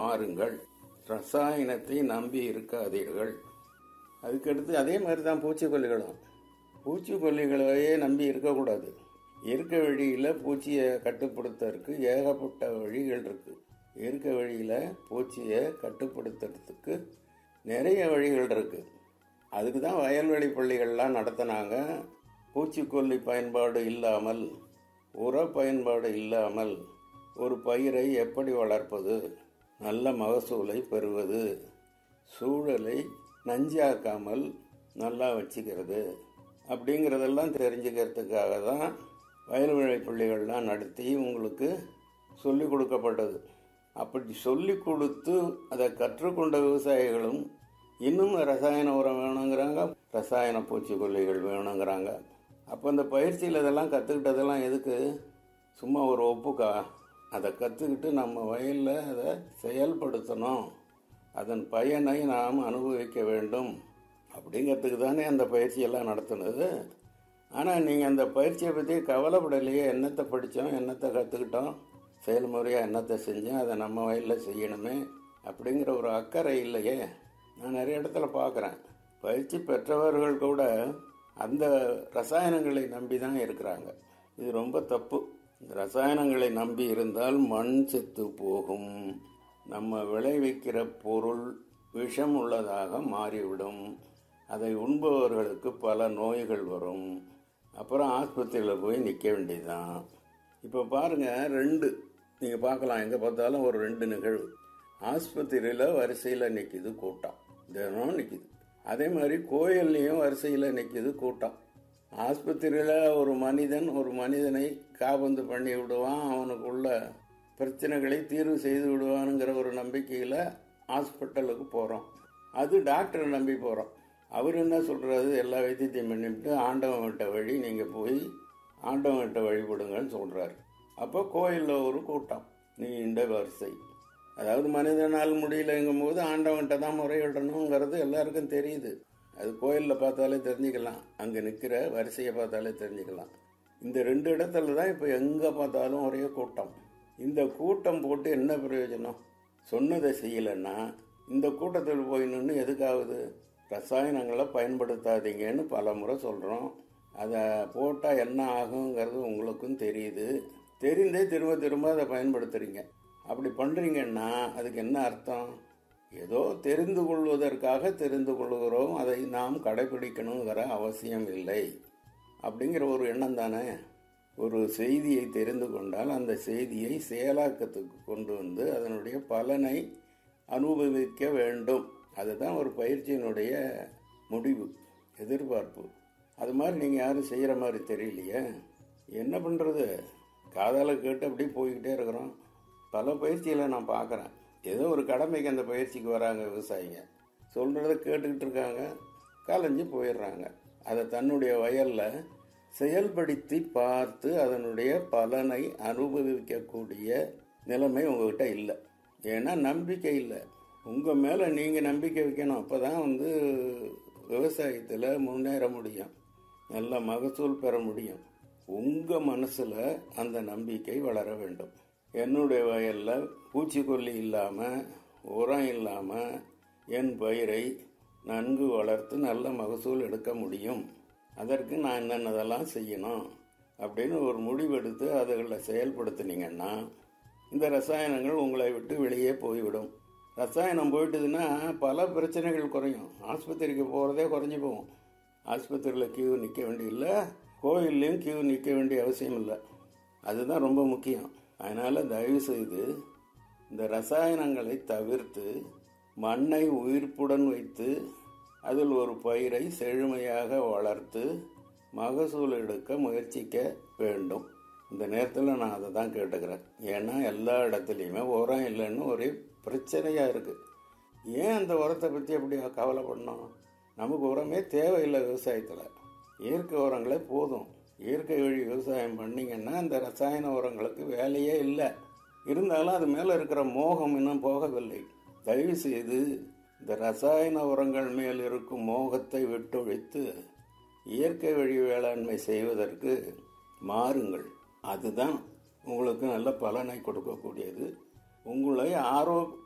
மாறுங்கள் ரசாயனத்தை நம்பி இருக்காதீர்கள் அதுக்கடுத்து அதே மாதிரி தான் பூச்சிக்கொல்லிகளும் பூச்சிக்கொல்லிகளையே நம்பி இருக்கக்கூடாது இயற்கை வழியில் பூச்சியை கட்டுப்படுத்துறதுக்கு ஏகப்பட்ட வழிகள் இருக்கு இயற்கை வழியில் பூச்சியை கட்டுப்படுத்துறதுக்கு நிறைய வழிகள் இருக்கு அதுக்கு தான் வயல்வெளி பள்ளிகள்லாம் நடத்தினாங்க பூச்சிக்கொல்லி பயன்பாடு இல்லாமல் உர பயன்பாடு இல்லாமல் ஒரு பயிரை எப்படி வளர்ப்பது நல்ல மகசூலை பெறுவது சூழலை நஞ்சாக்காமல் நல்லா வச்சுக்கிறது அப்படிங்கிறதெல்லாம் தெரிஞ்சுக்கிறதுக்காக தான் வயல்வெளி பள்ளிகள்லாம் நடத்தி உங்களுக்கு சொல்லிக் கொடுக்கப்பட்டது அப்படி சொல்லிக் கொடுத்து அதை கற்றுக்கொண்ட விவசாயிகளும் இன்னும் ரசாயன உரம் வேணுங்கிறாங்க ரசாயன பூச்சிக்கொல்லிகள் வேணுங்கிறாங்க அப்போ அந்த பயிற்சியில் இதெல்லாம் கற்றுக்கிட்டதெல்லாம் எதுக்கு சும்மா ஒரு ஒப்புக்கா அதை கற்றுக்கிட்டு நம்ம வயலில் அதை செயல்படுத்தணும் அதன் பயனை நாம் அனுபவிக்க வேண்டும் அப்படிங்கிறதுக்கு தானே அந்த பயிற்சியெல்லாம் நடத்துனது ஆனால் நீங்கள் அந்த பயிற்சியை பற்றி கவலைப்படலையே என்னத்தை படித்தோம் என்னத்தை கற்றுக்கிட்டோம் செயல்முறையாக என்னத்தை செஞ்சோம் அதை நம்ம வயலில் செய்யணுமே அப்படிங்கிற ஒரு அக்கறை இல்லையே நான் நிறைய இடத்துல பார்க்குறேன் பயிற்சி பெற்றவர்கள் கூட அந்த ரசாயனங்களை நம்பி தான் இருக்கிறாங்க இது ரொம்ப தப்பு இந்த ரசாயனங்களை நம்பி இருந்தால் மண் செத்து போகும் நம்ம விளைவிக்கிற பொருள் விஷம் உள்ளதாக மாறிவிடும் அதை உண்பவர்களுக்கு பல நோய்கள் வரும் அப்புறம் ஆஸ்பத்திரியில் போய் நிற்க வேண்டியதுதான் இப்போ பாருங்க ரெண்டு நீங்கள் பார்க்கலாம் எங்கே பார்த்தாலும் ஒரு ரெண்டு நிகழ்வு ஆஸ்பத்திரியில் வரிசையில் நிற்கிது கூட்டம் தினம் நிற்கிது அதே மாதிரி கோயில்லையும் வரிசையில் நிற்கிது கூட்டம் ஆஸ்பத்திரியில் ஒரு மனிதன் ஒரு மனிதனை காபந்து பண்ணி விடுவான் அவனுக்குள்ள பிரச்சனைகளை தீர்வு செய்து விடுவானுங்கிற ஒரு நம்பிக்கையில் ஹாஸ்பிட்டலுக்கு போகிறோம் அது டாக்டரை நம்பி போகிறோம் அவர் என்ன சொல்கிறாரு எல்லா வைத்தியத்தையும் பண்ணிவிட்டு ஆண்டவன் விட்ட வழி நீங்கள் போய் ஆண்டவன் விட்ட வழிபடுங்கன்னு சொல்கிறாரு அப்போ கோயிலில் ஒரு கூட்டம் நீண்ட வரிசை அதாவது மனிதனால் முடியலங்கும் போது ஆண்டவன்கிட்ட தான் முறையிடணுங்கிறது எல்லாருக்கும் தெரியுது அது கோயிலில் பார்த்தாலே தெரிஞ்சுக்கலாம் அங்கே நிற்கிற வரிசையை பார்த்தாலே தெரிஞ்சுக்கலாம் இந்த ரெண்டு இடத்துல தான் இப்போ எங்கே பார்த்தாலும் ஒரே கூட்டம் இந்த கூட்டம் போட்டு என்ன பிரயோஜனம் சொன்னதை செய்யலைன்னா இந்த கூட்டத்தில் போய் நின்று எதுக்காகுது ரசாயனங்களை பயன்படுத்தாதீங்கன்னு பல முறை சொல்கிறோம் அதை போட்டால் என்ன ஆகுங்கிறது உங்களுக்கும் தெரியுது தெரிந்தே திரும்ப திரும்ப அதை பயன்படுத்துறீங்க அப்படி பண்ணுறீங்கன்னா அதுக்கு என்ன அர்த்தம் ஏதோ தெரிந்து கொள்வதற்காக தெரிந்து கொள்கிறோம் அதை நாம் கடைபிடிக்கணுங்கிற அவசியம் இல்லை அப்படிங்கிற ஒரு எண்ணம் தானே ஒரு செய்தியை தெரிந்து கொண்டால் அந்த செய்தியை செயலாக்கத்துக்கு கொண்டு வந்து அதனுடைய பலனை அனுபவிக்க வேண்டும் அதுதான் ஒரு பயிற்சியினுடைய முடிவு எதிர்பார்ப்பு அது மாதிரி நீங்கள் யாரும் செய்கிற மாதிரி தெரியலையே என்ன பண்ணுறது காதால கேட்டு அப்படியே போய்கிட்டே இருக்கிறோம் பல பயிற்சிகளை நான் பார்க்குறேன் ஏதோ ஒரு கடமைக்கு அந்த பயிற்சிக்கு வராங்க விவசாயிங்க சொல்கிறத கேட்டுக்கிட்டு இருக்காங்க கலைஞ்சு போயிடுறாங்க அதை தன்னுடைய வயலில் செயல்படுத்தி பார்த்து அதனுடைய பலனை அனுபவிக்கக்கூடிய நிலைமை உங்ககிட்ட இல்லை ஏன்னா நம்பிக்கை இல்லை உங்கள் மேலே நீங்கள் நம்பிக்கை வைக்கணும் அப்போ தான் வந்து விவசாயத்தில் முன்னேற முடியும் நல்ல மகசூல் பெற முடியும் உங்கள் மனசில் அந்த நம்பிக்கை வளர வேண்டும் என்னுடைய வயலில் பூச்சிக்கொல்லி இல்லாமல் உரம் இல்லாமல் என் பயிரை நன்கு வளர்த்து நல்ல மகசூல் எடுக்க முடியும் அதற்கு நான் என்னென்னதெல்லாம் செய்யணும் அப்படின்னு ஒரு முடிவெடுத்து அதுகளை செயல்படுத்தினீங்கன்னா இந்த ரசாயனங்கள் உங்களை விட்டு வெளியே போய்விடும் ரசாயனம் போயிட்டுதுன்னா பல பிரச்சனைகள் குறையும் ஆஸ்பத்திரிக்கு போகிறதே குறைஞ்சி போகும் ஆஸ்பத்திரியில் கியூ நிற்க வேண்டியதில்லை கோயில்லையும் கியூ நிற்க வேண்டிய அவசியம் இல்லை அதுதான் ரொம்ப முக்கியம் அதனால் தயவு செய்து இந்த ரசாயனங்களை தவிர்த்து மண்ணை உயிர்ப்புடன் வைத்து அதில் ஒரு பயிரை செழுமையாக வளர்த்து மகசூல் எடுக்க முயற்சிக்க வேண்டும் இந்த நேரத்தில் நான் அதை தான் கேட்டுக்கிறேன் ஏன்னா எல்லா இடத்துலையுமே உரம் இல்லைன்னு ஒரே பிரச்சனையாக இருக்குது ஏன் அந்த உரத்தை பற்றி அப்படி கவலைப்படணும் நமக்கு உரமே தேவையில்லை விவசாயத்தில் இயற்கை உரங்களே போதும் இயற்கை வழி விவசாயம் பண்ணிங்கன்னா அந்த ரசாயன உரங்களுக்கு வேலையே இல்லை இருந்தாலும் அது மேலே இருக்கிற மோகம் இன்னும் போகவில்லை தயவு செய்து இந்த ரசாயன உரங்கள் மேல் இருக்கும் மோகத்தை விட்டொழித்து இயற்கை வழி வேளாண்மை செய்வதற்கு மாறுங்கள் அதுதான் உங்களுக்கு நல்ல பலனை கொடுக்கக்கூடியது உங்களை ஆரோ